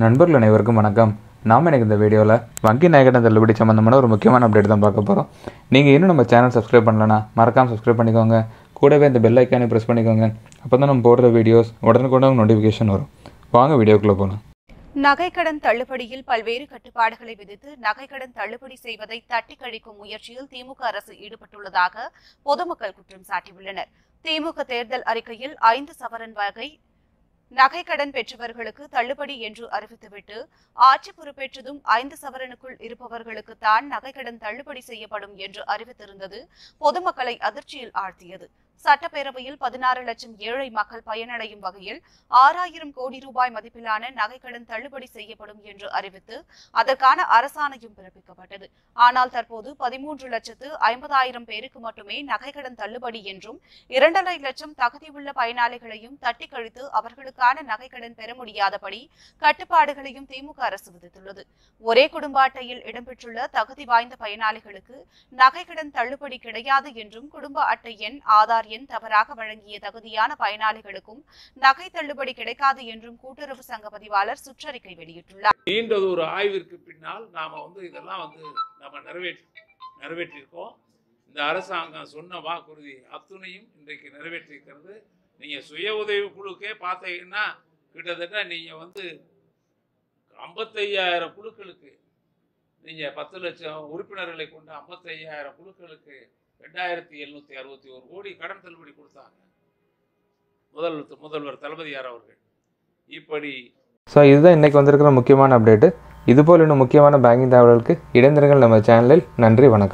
நண்பர்கள் அனைவருக்கும் வணக்கம் நாம் எனக்கு இந்த வீடியோவில் வங்கி நயக்கடன் தள்ளுபடி சம்மந்தமான ஒரு முக்கியமான அப்டேட் தான் பார்க்க போகிறோம் நீங்கள் இன்னும் நம்ம சேனல் சப்ஸ்கிரைப் பண்ணலனா மறக்காமல் சப்ஸ்கிரைப் பண்ணிக்கோங்க கூடவே இந்த பெல் ஐக்கானை ப்ரெஸ் பண்ணிக்கோங்க அப்போ தான் நம்ம போடுற வீடியோஸ் உடனுக்குடன் நோட்டிஃபிகேஷன் வரும் வாங்க வீடியோக்குள்ளே போகலாம் நகைக்கடன் தள்ளுபடியில் பல்வேறு கட்டுப்பாடுகளை விதித்து நகைக்கடன் தள்ளுபடி செய்வதை தட்டி கழிக்கும் முயற்சியில் திமுக அரசு ஈடுபட்டுள்ளதாக பொதுமக்கள் குற்றம் சாட்டியுள்ளனர் திமுக தேர்தல் அறிக்கையில் ஐந்து சவரன் வகை நகைக்கடன் பெற்றவர்களுக்கு தள்ளுபடி என்று அறிவித்துவிட்டு ஆட்சி பொறுப்பேற்றதும் ஐந்து சவரனுக்குள் இருப்பவர்களுக்கு தான் நகைக்கடன் தள்ளுபடி செய்யப்படும் என்று அறிவித்திருந்தது பொதுமக்களை அதிர்ச்சியில் ஆழ்த்தியது சட்டப்பேரவையில் பதினாறு லட்சம் ஏழை மக்கள் பயனடையும் வகையில் ஆறாயிரம் கோடி ரூபாய் மதிப்பிலான நகைக்கடன் தள்ளுபடி செய்யப்படும் என்று அறிவித்து அதற்கான அரசாணையும் பிறப்பிக்கப்பட்டது ஆனால் தற்போது பதிமூன்று லட்சத்து ஐம்பதாயிரம் பேருக்கு மட்டுமே நகைக்கடன் தள்ளுபடி என்றும் இரண்டரை லட்சம் தகுதியுள்ள பயனாளிகளையும் தட்டி கழித்து அவர்களுக்கான நகைக்கடன் பெற முடியாதபடி கட்டுப்பாடுகளையும் திமுக அரசு விதித்துள்ளது ஒரே குடும்ப அட்டையில் இடம்பெற்றுள்ள தகுதி வாய்ந்த பயனாளிகளுக்கு நகைக்கடன் தள்ளுபடி கிடையாது என்றும் குடும்ப அட்டை எண் ஆதார் எண் தவறாக வழங்கிய தகுதியான பயனாளிகளுக்கும் நகை தள்ளுபடி கிடைக்காது என்றும் கூட்டுறவு சங்க பதிவாளர் சுற்றறிக்கை வெளியிட்டுள்ளார் நீண்டது ஒரு ஆய்விற்கு பின்னால் நாம் வந்து இதெல்லாம் வந்து நம்ம நிறைவேற்றி நிறைவேற்றியிருக்கோம் இந்த அரசாங்கம் சொன்ன வாக்குறுதி அத்துணையும் இன்றைக்கு நிறைவேற்றியிருக்கிறது நீங்கள் சுய உதவி குழுக்கே பார்த்தீங்கன்னா கிட்டத்தட்ட நீங்கள் வந்து ஐம்பத்தையாயிரம் குழுக்களுக்கு நீங்கள் பத்து லட்சம் உறுப்பினர்களை கொண்ட ஐம்பத்தையாயிரம் குழுக்களுக்கு ரெண்டாயிரத்தி எழுநூற்றி அறுபத்தி ஒரு கோடி கடன் தள்ளுபடி கொடுத்தாங்க முதல் முதல்வர் தளபதியார் அவர்கள் இப்படி ஸோ இதுதான் இன்றைக்கி வந்திருக்கிற முக்கியமான அப்டேட்டு இதுபோல் இன்னும் முக்கியமான பேங்கிங் தகவல்களுக்கு இடைந்திருங்கள் நம்ம சேனலில் நன்றி வணக்கம்